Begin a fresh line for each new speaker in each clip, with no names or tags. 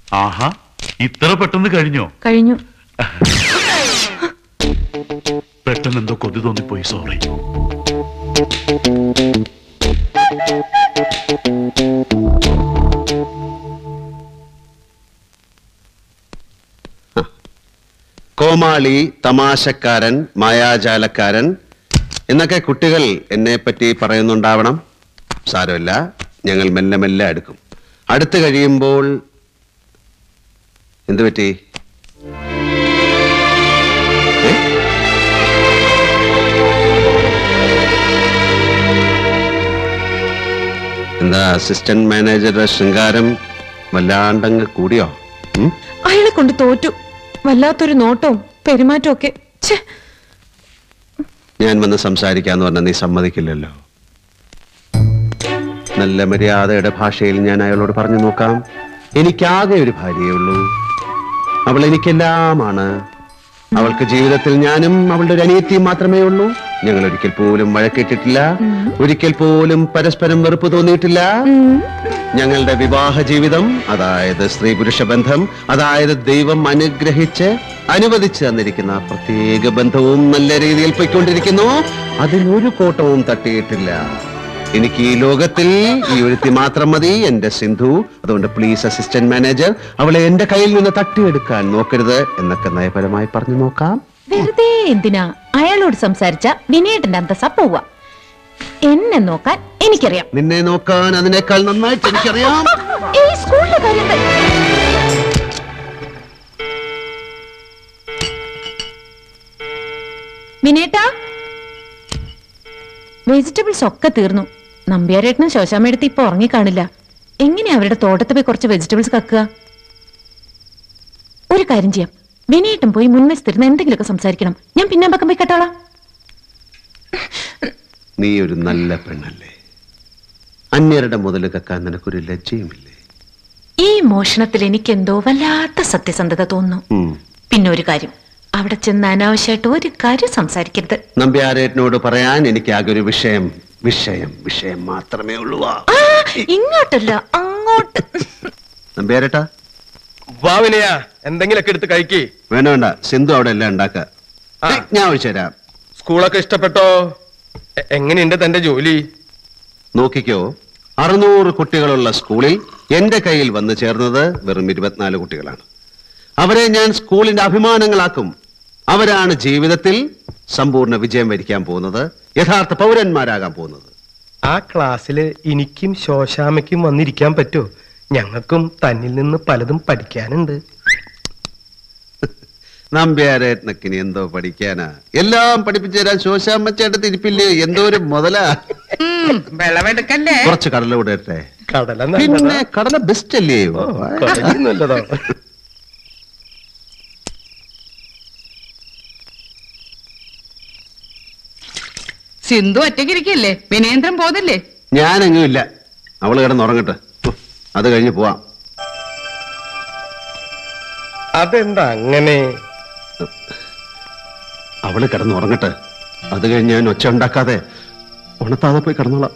ആഹാ ഇത്ര പെട്ടെന്ന് കഴിഞ്ഞോ
കഴിഞ്ഞു
പെട്ടെന്ന് എന്തോ കൊതി തോന്നിപ്പോയി സോറി
കോമാളി തമാശക്കാരൻ മായാജാലക്കാരൻ എന്നൊക്കെ കുട്ടികൾ എന്നെ പറ്റി പറയുന്നുണ്ടാവണം സാരമില്ല ഞങ്ങൾ മെല്ലെ മെല്ലെ അടുക്കും അടുത്ത് കഴിയുമ്പോൾ എന്തു പറ്റി ഏ? എന്താ അസിസ്റ്റന്റ് മാനേജറുടെ ശൃംഗാരം വല്ലാണ്ടങ്ങ് കൂടിയോ ഉം?
അയാളെ കൊണ്ട് തോറ്റു വല്ലാത്തൊരു നോട്ടവും പെരുമാറ്റവും ഒക്കെ ഛെ,
ഞാൻ വന്ന് സംസാരിക്കാന്ന് പറഞ്ഞാൽ നീ സമ്മതിക്കില്ലല്ലോ നല്ല മര്യാദയുടെ ഭാഷയിൽ ഞാൻ അയാളോട് പറഞ്ഞു നോക്കാം എനിക്കാകെ ഒരു ഭാര്യയേ ഉള്ളൂ അവൾ എനിക്കെല്ലാമാണ് അവൾക്ക് ജീവിതത്തിൽ ഞാനും അവളുടെ ഒരു അനിയത്തിയും മാത്രമേ ഉള്ളൂ ഞങ്ങൾ ഒരിക്കൽ പോലും വഴക്കിട്ടിട്ടില്ല ഒരിക്കൽ പോലും പരസ്പരം വെറുപ്പ് തോന്നിയിട്ടില്ല ഞങ്ങളുടെ വിവാഹ ജീവിതം അതായത് സ്ത്രീ പുരുഷ ബന്ധം അതായത് ദൈവം അനുഗ്രഹിച്ച് അനുവദിച്ചു തന്നിരിക്കുന്ന ആ പ്രത്യേക ബന്ധവും നല്ല രീതിയിൽ പൊയ്ക്കൊണ്ടിരിക്കുന്നു അതിനൊരു കോട്ടവും തട്ടിയിട്ടില്ല എനിക്ക് ഈ ലോകത്തിൽ ഈ ഒരുത്തി മാത്രം മതി എന്റെ സിന്ധു അതുകൊണ്ട് പ്ലീസ് അസിസ്റ്റന്റ് മാനേജർ അവളെ എന്റെ കയ്യിൽ നിന്ന് തട്ടിയെടുക്കാൻ നോക്കരുത് എന്നൊക്കെ നയപരമായി പറഞ്ഞു നോക്കാം
വെറുതെ എന്തിനാ അയാളോട് സംസാരിച്ച വിനയേട്ടന്റെ അന്തസ്സ പോവാ എന്നെ നോക്കാൻ എനിക്കറിയാം
നിന്നെ നോക്കാൻ അതിനേക്കാൾ നന്നായിട്ട് എനിക്കറിയാം
ഈ സ്കൂളിലെ കാര്യം എന്താ? വിനേട്ടാ വെജിറ്റബിൾസ് ഒക്കെ തീർന്നു നമ്പ്യാരേട്ടനും ശോശാമ്മയെടുത്ത് ഇപ്പൊ ഉറങ്ങിക്കാണില്ല എങ്ങനെയാ അവരുടെ തോട്ടത്തിൽ പോയി കുറച്ച് വെജിറ്റബിൾസ് കക്കുക ഒരു കാര്യം ചെയ്യാം വിനയേട്ടൻ പോയി മുൻവശത്തിരുന്ന് എന്തെങ്കിലുമൊക്കെ സംസാരിക്കണം ഞാൻ പിന്നെ പക്കം പോയി കേട്ടോളാം
നീ ഒരു നല്ല പെണ്ണല്ലേ അന്യരുടെ മുതൽ കക്കാൻ നിനക്കൊരു ലജ്ജയുമില്ലേ
ഈ മോഷണത്തിൽ എനിക്കെന്തോ വല്ലാത്ത സത്യസന്ധത തോന്നുന്നു
ഉം.
പിന്നെ ഒരു കാര്യം അവിടെ ചെന്ന് അനാവശ്യമായിട്ട് ഒരു കാര്യം സംസാരിക്കരുത്
നമ്പ്യാരേട്ടനോട് പറയാൻ എനിക്ക് ആകെ ഒരു വിഷയം വിഷയം വിഷയം മാത്രമേ ഉള്ളൂ ആ.
ആ, ഇങ്ങോട്ടല്ല അങ്ങോട്ട്
നമ്പ്യാരേട്ടാ
വാ വിനയ എന്തെങ്കിലൊക്കെ എടുത്ത് കഴിക്കേ
വേണ്ട വേണ്ട സിന്ധു അവിടെ എല്ലാം ഉണ്ടാക്ക
ആ.
ഞാൻ ഒഴിച്ചു തരാം
സ്കൂളൊക്കെ ഇഷ്ടപ്പെട്ടോ എ- എങ്ങനെയുണ്ട് തന്റെ ജോലി
നോക്കിക്കോ അറുന്നൂറ് കുട്ടികളുള്ള സ്കൂളിൽ എന്റെ കയ്യിൽ വന്നു ചേർന്നത് വെറും ഇരുപത്തിനാല് കുട്ടികളാണ് അവരെ ഞാൻ സ്കൂളിന്റെ അഭിമാനങ്ങളാക്കും അവരാണ് ജീവിതത്തിൽ സമ്പൂർണ്ണ വിജയം വരിക്കാൻ പോകുന്നത് യഥാർത്ഥ പൗരന്മാരാകാൻ പോകുന്നത്
ആ ക്ലാസ്സില് എനിക്കും ശോശാമയ്ക്കും വന്നിരിക്കാൻ പറ്റുമോ ഞങ്ങൾക്കും തന്നിൽ നിന്ന് പലതും പഠിക്കാനുണ്ട്
നമ്പ്യാരേട്ടനൊക്കെ ഇനി എന്തോ പഠിക്കാനാ എല്ലാം പഠിപ്പിച്ചു തരാൻ ശോശാമ്മച്ചേട്ട തിരിപ്പില്ലേ എന്തോ ഒരു മുതലാ
വിളവെടുക്കല്ലേ
കുറച്ച് കടല വിടട്ടെ
കടല
പിന്നെ
നല്ലതാ.
കടല ബെസ്റ്റ് അല്ലേ
ഓ, കടല നല്ലതാ
സിന്ധു ഒറ്റയ്ക്കിരിക്കല്ലേ വിനേന്ദ്രൻ പോതില്ലേ
ഞാനെങ്ങും ഇല്ല അവള് കിടന്നുറങ്ങട്ടെ ഉഫ്, അത് കഴിഞ്ഞ് പോവാം
അതെന്താ അങ്ങനെ
അവള് കിടന്നുറങ്ങട്ടെ അത് കഴിഞ്ഞ് ഞാൻ ഒച്ച ഉണ്ടാക്കാതെ ഉണത്താതെ പോയി കിടന്നോളാം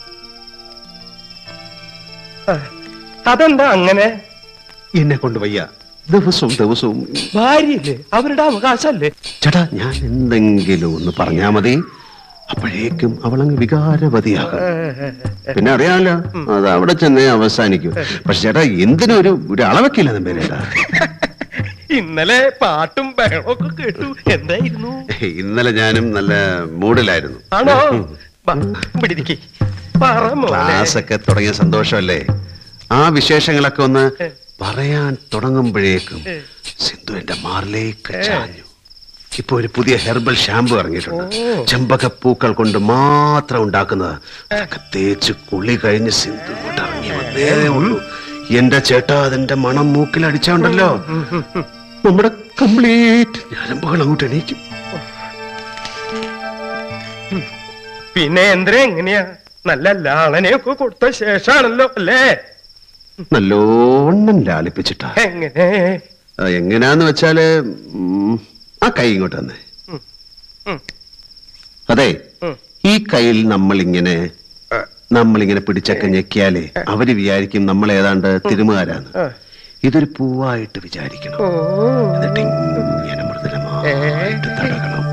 അതെന്താ അങ്ങനെ
എന്നെ കൊണ്ട് വയ്യ ദിവസവും ദിവസവും
ഭാര്യയില്ലേ അവരുടെ അവകാശല്ലേ
ചേട്ടാ ഞാൻ എന്തെങ്കിലും ഒന്ന് പറഞ്ഞാ മതി അപ്പോഴേക്കും അവളങ്ങ് വികാരവതിയാകും പിന്നെ അറിയാമല്ലോ അത് അവിടെ ചെന്നേ അവസാനിക്കും പക്ഷെ ചേട്ടാ എന്തിനും ഒരു ഒരു അളവൊക്കെയില്ല നമ്പേരേട്ടാ
ഇന്നലെ പാട്ടും ബഹളമൊക്കെ കേട്ടു എന്തായിരുന്നു
ഇന്നലെ ഞാനും നല്ല മൂഡിലായിരുന്നു
ആണോ വാ, ഇവിടെ ഇരിക്ക്. പറ മോനെ.
ക്ലാസ് ഒക്കെ തുടങ്ങിയ സന്തോഷമല്ലേ ആ വിശേഷങ്ങളൊക്കെ ഒന്ന് പറയാൻ തുടങ്ങുമ്പോഴേക്കും സിന്ധു എന്റെ മാറിലേക്ക് ചാഞ്ഞു ഇപ്പൊ ഒരു പുതിയ ഹെർബൽ ഷാമ്പു ഇറങ്ങിയിട്ടുണ്ട് ചെമ്പക പൂക്കൾ കൊണ്ട് മാത്രം ഉണ്ടാക്കുന്നത് അതൊക്കെ തേച്ച് കുളി കഴിഞ്ഞ് സിന്ധു ഇങ്ങോട്ട് ഇറങ്ങി വന്നേ ഉള്ളൂ എന്റെ ചേട്ടാ അതിന്റെ മണം മൂക്കിൽ അടിച്ചോണ്ടല്ലോ നമ്മുടെ കംപ്ലീറ്റ് ഞരമ്പുകൾ അങ്ങോട്ട് എണീക്കും
പിന്നെ എന്തിനാ എങ്ങനെയാ നല്ല ലാളനെയൊക്കെ കൊടുത്ത ശേഷാണല്ലോ അല്ലേ
നല്ലോണം ലാളിപ്പിച്ചിട്ടാ
എങ്ങനെ
ആ, എങ്ങനാന്ന് വെച്ചാല് ഉം, ആ കൈ ഇങ്ങോട്ട് തന്നെ
ഉം.
അതെ
ഉം.
ഈ കയ്യിൽ നമ്മൾ ഇങ്ങനെ
ആ.
നമ്മളിങ്ങനെ പിടിച്ചൊക്കെ ഞെക്കിയാലേ അവര് വിചാരിക്കും നമ്മൾ ഏതാണ്ട് തിരുമുകാരാന്ന്
ആ.
ഇതൊരു പൂവായിട്ട് വിചാരിക്കണം
ഓ
എന്നിട്ട് ഇങ്ങനെ മൃദുലമായിട്ട് തടകണം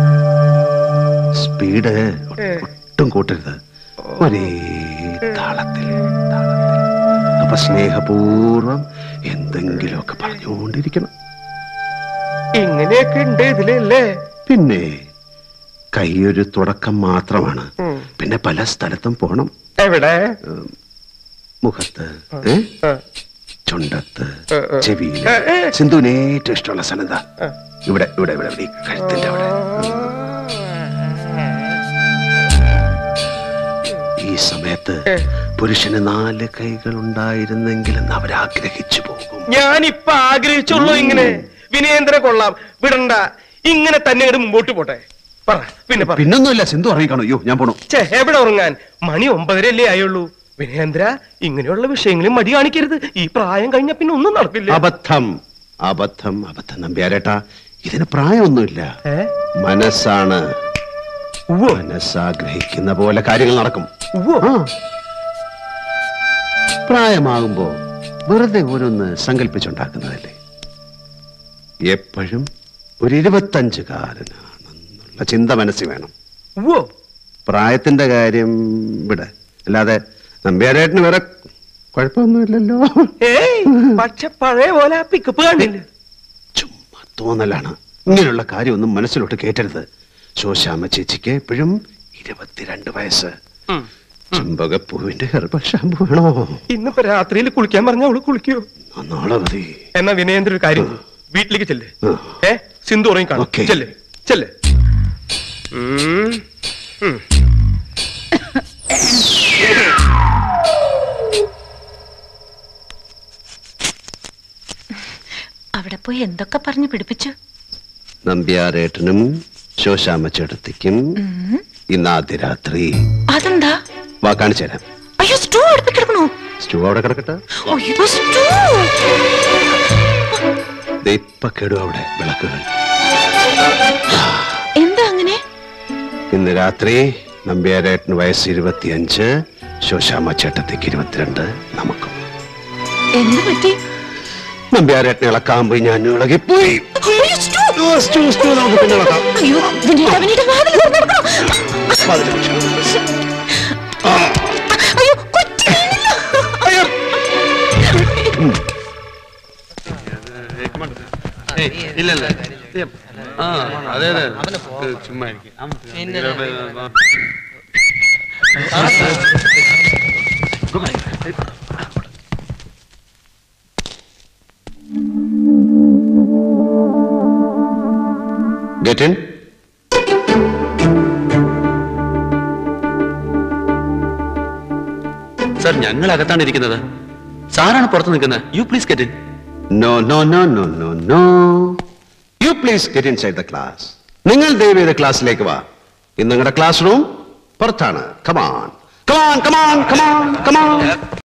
സ്പീഡ് ഒട്ടും കൂട്ടരുത് ഒരേ താളത്തിൽ താളത്തിൽ അപ്പൊ സ്നേഹപൂർവം എന്തെങ്കിലുമൊക്കെ പറഞ്ഞുകൊണ്ടിരിക്കണം
ഇങ്ങനെയൊക്കെ ഉണ്ട് ഇതിലല്ലേ
പിന്നെ കൈയൊരു തുടക്കം മാത്രമാണ്
ഉം.
പിന്നെ പല സ്ഥലത്തും പോണം
എവിടെ
മുഖത്ത് ഏ?
ആ,
ചുണ്ടത്ത്
ഏ, ഏ.
ചെവിയില്
ഏ, ഏ.
സിന്ധുവിന് ഏറ്റവും ഇഷ്ടമുള്ള സ്ഥലം എന്താ
ആ.
ഇവിടെ ഇവിടെ ഇവിടെ ഇവിടെ ഈ കഴുത്തിന്റെ അവിടെ ഈ സമയത്ത്
ഏ.
പുരുഷന് നാല് കൈകൾ ഉണ്ടായിരുന്നെങ്കിലെന്ന് അവരാഗ്രഹിച്ചു പോകും
ഞാനിപ്പൊ ആഗ്രഹിച്ചുള്ളൂ ഇങ്ങനെ വിനയേന്ദ്ര കൊള്ളാം വിടണ്ട ഇങ്ങനെ തന്നെ ഇങ്ങട് മുമ്പോട്ട് പോട്ടെ പറ പിന്നെ പറ
പിന്നൊന്നുമില്ല സിന്ധു അറിയിക്കണോ അയ്യോ ഞാൻ പോണു
ഛേ എവിടെ ഉറങ്ങാൻ മണി ഒമ്പതരല്ലേ ആയുള്ളൂ വിനയേന്ദ്ര ഇങ്ങനെയുള്ള വിഷയങ്ങളിൽ മടി കാണിക്കരുത് ഈ പ്രായം കഴിഞ്ഞ പിന്നെ ഒന്നും നടക്കില്ല
അബദ്ധം അബദ്ധം അബദ്ധം നമ്പ്യാരേട്ടാ ഇതിന് പ്രായമൊന്നുമില്ല
ഏ?
മനസ്സാണ്
ഉവ്വോ,
മനസ്സാഗ്രഹിക്കുന്ന പോലെ കാര്യങ്ങൾ നടക്കും
ഉവ്വോ.
ആ. പ്രായമാകുമ്പോ വെറുതെ ഓരോന്ന് സങ്കല്പിച്ചുണ്ടാക്കുന്നതല്ലേ എപ്പോഴും ഒരു ഇരുപത്തഞ്ചുകാരനാണെന്നുള്ള ചിന്ത മനസ്സിൽ വേണം
ഉവ്വോ.
പ്രായത്തിന്റെ കാര്യം ഇവിടെ അല്ലാതെ നമ്പ്യാരേട്ടന് വേറെ കുഴപ്പമൊന്നുമില്ലല്ലോ
ഏയ് പക്ഷെ പഴയ പോലെ ആ പിക്കപ്പ് കണ്ടില്ല
ചുമ്മാ തോന്നലാണ് ഇങ്ങനെയുള്ള കാര്യമൊന്നും മനസ്സിലോട്ട് കേറ്റരുത് ശോശാമ്മ ചേച്ചിക്ക് എപ്പോഴും ഇരുപത്തിരണ്ട് വയസ്സ്
ഉം.
ചെമ്പകപ്പൂവിന്റെ ഹെർബൽ ഷാമ്പു വേണോ
ഇന്നിപ്പോ രാത്രിയിൽ കുളിക്കാൻ പറഞ്ഞ അവള് കുളിക്കോ
ആ, നാളെ മതി
എന്നാ വിനയേന്ദ്ര ഒരു കാര്യം ചെയ്യ്. വീട്ടിലേക്ക് ചെല്ല്
ആ.
ഏ സിന്ധു ഉറങ്ങി കാണും
ഓക്കേ.
ചെല്ല് ചെല്ല് ഉം. ഉം.
അവിടെ പോയി എന്തൊക്കെ പറഞ്ഞു പിടിപ്പിച്ചു
നമ്പ്യാരേട്ടനും ശോശാമ്മ ചേട്ടത്തിക്കും ഇന്ന് ആദ്യ രാത്രി
അതെന്താ
വാ കാണിച്ചു തരാം
അയ്യോ സ്റ്റൂ അടുപ്പിക്കിടക്കണോ
സ്റ്റൂ അവിടെ കിടക്കട്ടെ
അയ്യോ സ്റ്റൂ
ദേ ഇപ്പൊ കേടും അവിടെ വിളക്കുകൾ
എന്താ അങ്ങനെ
ഇന്ന് രാത്രി നമ്പ്യാരേട്ടന് വയസ്സ് ഇരുപത്തിയഞ്ച് ശോശാമ്മ ചേട്ടത്തിക്ക് ഇരുപത്തിരണ്ട് നമുക്കും
എന്ത് പറ്റി
നമ്പ്യാരേട്ടനെ ഇളക്കാൻ പോയി ഞാൻ ഇളകിപ്പോയി
അയ്യോ, സ്റ്റൂ.
സ്റ്റൂ, സ്റ്റൂ, സ്റ്റൂ, നമുക്ക് പിന്നെ ഇളക്കാം
അയ്യോ വിനീത വിനീത വാതിൽ തുറന്നെടുക്കണം.
പതിനഞ്ച്.
അയ്യോ കൊച്ചു
ഇല്ലല്ല ആ അതെ അതെ ചുമ്മാ ഇരിക്കും.
Get in.
സാർ ഞങ്ങൾ അകത്താണ് ഇരിക്കുന്നത് സാറാണ് പുറത്ത് നിൽക്കുന്നത് you please get in
No, no, no, no, no, no. You please get inside the class. നിങ്ങൾ ദയവ് ചെയ്ത് ക്ലാസ്സിലേക്ക് വാ ഇന്ന് നിങ്ങളുടെ ക്ലാസ് റൂം പുറത്താണ് come on come on come on come on come on